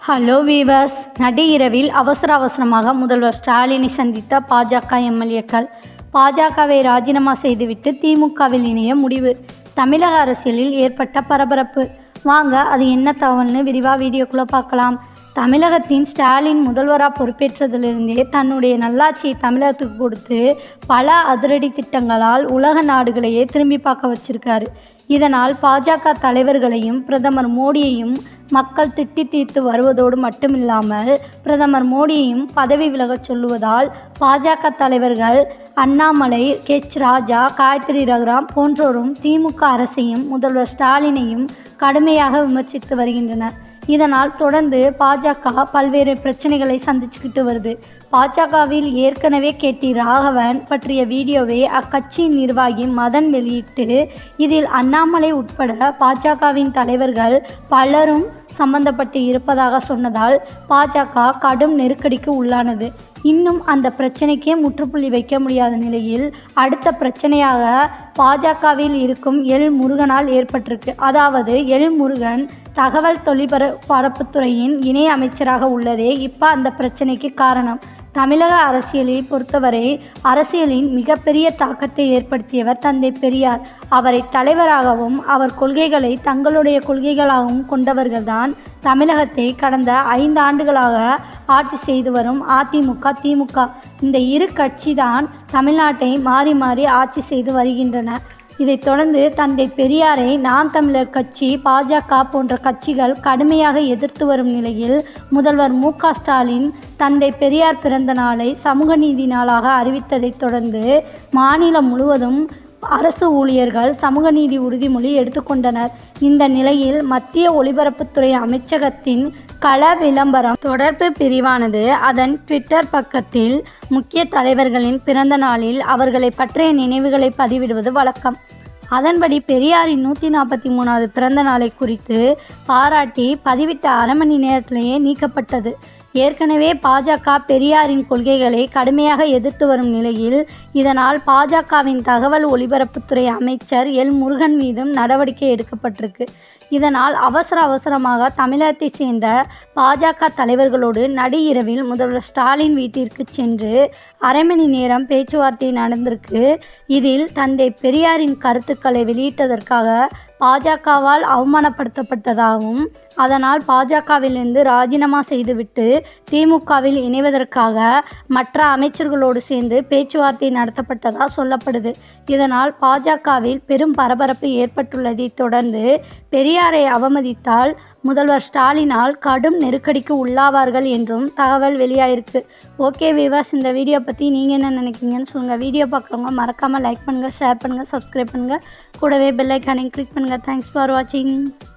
hello viewers நடு இரவில் அவசர அவசரமாக முதல்வர் ஸ்டாலினை சந்தித்த பாஜக எம்எல்ஏக்கள் பாஜகவை ராஜினாமா செய்துவிட்டு திமுகவில் இணைய முடிவு தமிழக அரசியலில் ஏற்பட்ட பரபரப்பு வாங்க அது என்ன தகவல்னு விரிவாக வீடியோக்குள்ளே பார்க்கலாம் தமிழகத்தின் ஸ்டாலின் முதல்வராக பொறுப்பேற்றதிலிருந்தே தன்னுடைய நல்லாட்சியை தமிழகத்துக்கு கொடுத்து பல அதிரடி திட்டங்களால் உலக நாடுகளையே திரும்பி பார்க்க வச்சிருக்காரு இதனால் பாஜக தலைவர்களையும் பிரதமர் மோடியையும் மக்கள் திட்டி தீர்த்து வருவதோடு மட்டுமில்லாமல் பிரதமர் மோடியையும் பதவி விலகச் சொல்லுவதால் பாஜக தலைவர்கள் அண்ணாமலை கெச் ராஜா காயத்ரி ரகுராம் போன்றோரும் திமுக அரசையும் முதல்வர் ஸ்டாலினையும் கடுமையாக விமர்சித்து வருகின்றனர் இதனால் தொடர்ந்து பாஜக பல்வேறு பிரச்சனைகளை சந்திச்சுக்கிட்டு வருது பாஜகவில் ஏற்கனவே கேட்டி ராகவன் பற்றிய வீடியோவை அக்கட்சியின் நிர்வாகி மதன் வெளியிட்டு இதில் அண்ணாமலை உட்பட பாஜகவின் தலைவர்கள் பலரும் சம்பந்தப்பட்டு இருப்பதாக சொன்னதால் பாஜக கடும் நெருக்கடிக்கு உள்ளானது இன்னும் அந்த பிரச்சனைக்கே முற்றுப்புள்ளி வைக்க முடியாத நிலையில் அடுத்த பிரச்சனையாக பாஜகவில் இருக்கும் எல் முருகனால் ஏற்பட்டிருக்கு அதாவது எல் முருகன் தகவல் தொழில்பர பரப்புத்துறையின் இணை அமைச்சராக உள்ளதே இப்போ அந்த பிரச்சனைக்கு காரணம் தமிழக அரசியலை பொறுத்தவரை அரசியலின் மிகப்பெரிய தாக்கத்தை ஏற்படுத்தியவர் தந்தை பெரியார் அவரை தலைவராகவும் அவர் கொள்கைகளை தங்களுடைய கொள்கைகளாகவும் கொண்டவர்கள்தான் தமிழகத்தை கடந்த ஐந்து ஆண்டுகளாக ஆட்சி செய்து வரும் அதிமுக திமுக இந்த இரு கட்சி தான் தமிழ்நாட்டை மாறி மாறி ஆட்சி செய்து வருகின்றன இதைத் தொடர்ந்து தந்தை பெரியாரை நாம் தமிழர் கட்சி பாஜக போன்ற கட்சிகள் கடுமையாக எதிர்த்து வரும் நிலையில் முதல்வர் மு க ஸ்டாலின் தந்தை பெரியார் பிறந்த நாளை சமூக நீதி நாளாக அறிவித்ததைத் தொடர்ந்து மாநிலம் முழுவதும் அரசு ஊழியர்கள் சமூக நீதி உறுதிமொழி எடுத்துக்கொண்டனர் இந்த நிலையில் மத்திய ஒலிபரப்புத்துறை அமைச்சகத்தின் கள விளம்பரம் தொடர்பு பிரிவானது அதன் ட்விட்டர் பக்கத்தில் முக்கிய தலைவர்களின் பிறந்த நாளில் அவர்களை பற்றிய நினைவுகளை பதிவிடுவது வழக்கம் அதன்படி பெரியாரின் நூற்றி நாற்பத்தி மூணாவது பிறந்த நாளை குறித்து பாராட்டி பதிவிட்ட அரை மணி நேரத்திலேயே நீக்கப்பட்டது ஏற்கனவே பாஜக பெரியாரின் கொள்கைகளை கடுமையாக எதிர்த்து வரும் நிலையில் இதனால் பாஜகவின் தகவல் ஒலிபரப்புத்துறை அமைச்சர் எல் முருகன் மீதும் நடவடிக்கை எடுக்கப்பட்டிருக்கு இதனால் அவசர அவசரமாக தமிழகத்தைச் சேர்ந்த பாஜக தலைவர்களோடு நடு இரவில் முதல்வர் ஸ்டாலின் வீட்டிற்கு சென்று அரை மணி நேரம் பேச்சுவார்த்தை நடந்திருக்கு இதில் தந்தை பெரியாரின் கருத்துக்களை வெளியிட்டதற்காக பாஜகவால் அவமானப்படுத்தப்பட்டதாகவும் அதனால் பாஜகவிலிருந்து ராஜினாமா செய்துவிட்டு திமுகவில் இணைவதற்காக மற்ற அமைச்சர்களோடு சேர்ந்து பேச்சுவார்த்தை நடத்தப்பட்டதாக சொல்லப்படுது இதனால் பாஜகவில் பெரும் பரபரப்பு ஏற்பட்டுள்ளதை தொடர்ந்து பெரியாரை அவமதித்தால் முதல்வர் ஸ்டாலினால் கடும் நெருக்கடிக்கு உள்ளாவார்கள் என்றும் தகவல் வெளியாயிருக்கு ஓகே விவாஸ் இந்த வீடியோ பற்றி நீங்கள் என்ன நினைக்கிறீங்கன்னு சொல்லுங்கள் வீடியோ பார்க்குறவங்க மறக்காமல் லைக் பண்ணுங்கள் ஷேர் பண்ணுங்கள் சப்ஸ்கிரைப் பண்ணுங்கள் கூடவே பெல் ஐக்கானையும் கிளிக் பண்ணுங்கள் தேங்க்ஸ் ஃபார் வாட்சிங்